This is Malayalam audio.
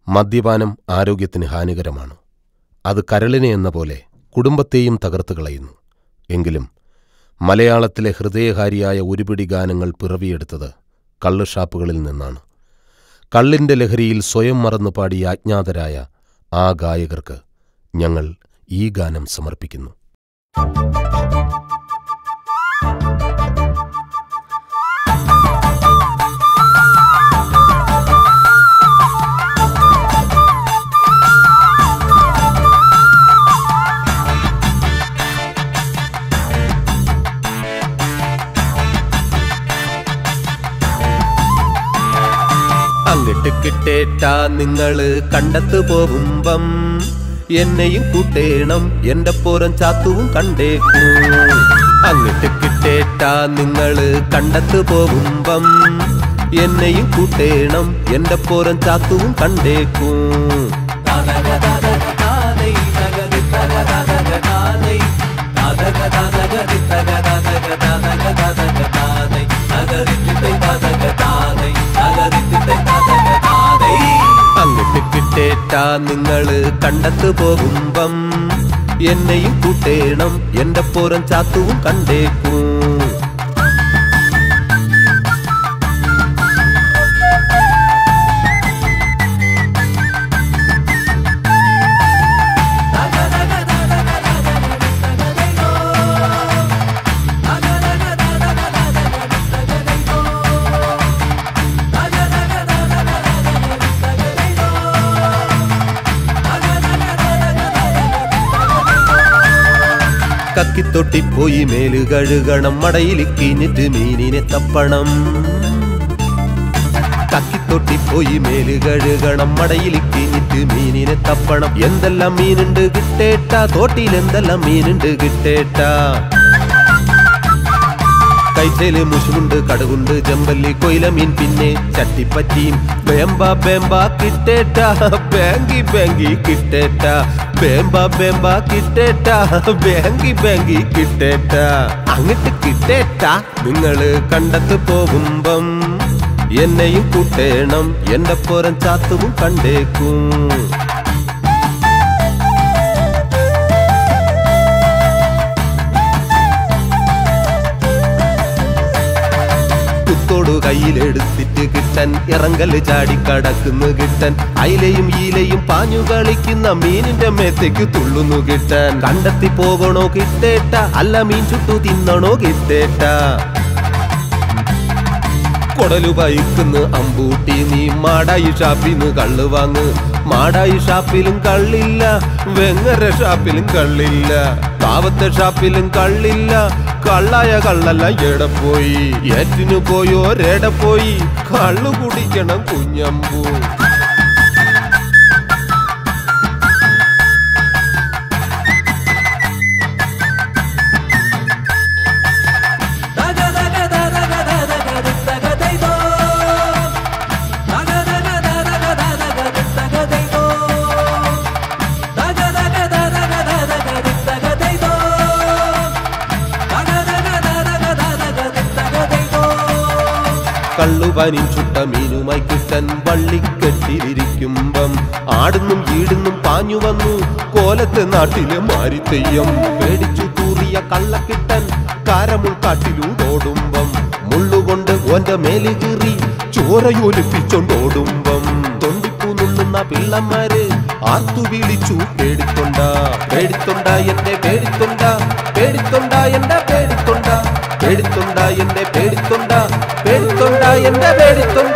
മദ്യപാനം ആരോഗ്യത്തിന് ഹാനികരമാണ് അത് കരളിനെ എന്ന പോലെ കുടുംബത്തെയും തകർത്ത് കളയുന്നു എങ്കിലും മലയാളത്തിലെ ഹൃദയഹാരിയായ ഒരുപിടി ഗാനങ്ങൾ പിറവിയെടുത്തത് കള്ളുഷാപ്പുകളിൽ നിന്നാണ് കള്ളിന്റെ ലഹരിയിൽ സ്വയം മറന്നു പാടിയ അജ്ഞാതരായ ആ ഗായകർക്ക് ഞങ്ങൾ ഈ ഗാനം സമർപ്പിക്കുന്നു അങ്ങിട്ട് കിട്ടേട്ടാ നിങ്ങള് കണ്ടത്ത് പോകുമ്പം എന്നെയും കൂട്ടേണം എന്റെ പുറം ചാത്തുവും കണ്ടേക്കും അങ്ങിട്ട് കിട്ടേട്ടാ നിങ്ങള് കണ്ടത്ത് പോകുമ്പം എന്നെയും കൂട്ടേണം എന്റെ പുറം ചാത്തുവും കണ്ടേക്കും അങ്ങിട്ട് കിട്ടേട്ടാ നിങ്ങള് കണ്ടത്ത് പോകുമ്പം എന്നെയും കൂട്ടേണം എന്റെ പുറം ചാത്തുവും കണ്ടേക്കും കക്കിത്തൊട്ടിപ്പോയി മേല് കഴുകണം മടയിൽ കിഞ്ഞിട്ട് മീനിനെ തപ്പണം കക്കിത്തൊട്ടിപ്പോയി മേല് കഴുകണം മടയിൽ കിഞ്ഞിട്ട് മീനിനെ തപ്പണം എന്തെല്ലാം മീനുണ്ട് കിട്ടേട്ടാ തോട്ടിൽ എന്തെല്ലാം മീനുണ്ട് കിട്ടേട്ടാ കൈത്തേല് മുഷുണ്ട് കടുകുണ്ട് ചെമ്പല്ലി കൊയില മീൻ പിന്നെ ചട്ടിപ്പറ്റിയും ബേമ്പ ബേമ്പ കിട്ടേട്ട ബാങ്കി ബാങ്കി കിട്ടേട്ട ബേമ്പ ബേമ്പ കിട്ടേട്ട ബാങ്കി ബാങ്കി കിട്ടേട്ട അങ്ങട്ട് കിട്ടേട്ട നിങ്ങള് കണ്ടത്ത് പോകുമ്പം എന്നെയും കൂട്ടേണം എന്റെ പുറം ചാത്തുവും കണ്ടേക്കും കുത്തോടു കയ്യിലെടുത്തിട്ട് കിട്ടൻ ഇറങ്കല് ചാടി കടക്കുന്നു കിട്ടൻ അയിലയും ഈലയും പാഞ്ഞു കളിക്കുന്ന മീനിന്റെ മേത്തേക്ക് തുള്ളുന്നു കിട്ടൻ കണ്ടെത്തി പോകണോ കിട്ടേട്ട അല്ല മീൻ ചുട്ടു തിന്നണോ കിട്ടേട്ട കൊടലു പയിക്കുന്നു അമ്പൂട്ടി നീ മാടായി ഷാപ്പിന്ന് കള്ള് വാങ്ങ് മാടായി ഷാപ്പിലും കള്ളില്ല വെങ്ങര ഷാപ്പിലും കള്ളില്ല കാവത്തെ ഷാപ്പിലും കള്ളില്ല കള്ളായ കള്ളല്ല എടെ പോയി ഏറ്റിനു പോയോ രേട പോയി കള്ളു കുടിക്കണം കുഞ്ഞമ്പൂ കള്ളുപനിൻ ചുട്ട മീനുമായി കിട്ടൻ വള്ളിക്കെട്ടിലിരിക്കുമ്പം ആടുന്നും ഈടുന്നും പാഞ്ഞു വന്നു കോലത്തെ നാട്ടിലെ മാരിത്തെയ്യം പേടിച്ചു തൂറിയ കള്ളക്കിട്ടൻ കാരമുൾക്കാട്ടിലൂടോടുമ്പം മുള്ളുകൊണ്ട് ഓന്റെ മേല് കീറി ചോരയൊലിപ്പിച്ചോണ്ടോടുമ്പം തൊണ്ടിപ്പൂ നിന്നുന്ന പിള്ളമാര് ആർത്തു വിളിച്ചു പേടിത്തൊണ്ട പേടിത്തൊണ്ട എന്റെ പേടിത്തൊണ്ട പേടിത്തൊണ്ട എന്റെ പേടിത്തൊണ്ട പേടിത്തൊണ്ട എന്റെ പേടിത്തൊണ്ട പേടിത്തൊണ്ട എന്റെ പേടിത്തൊണ്ട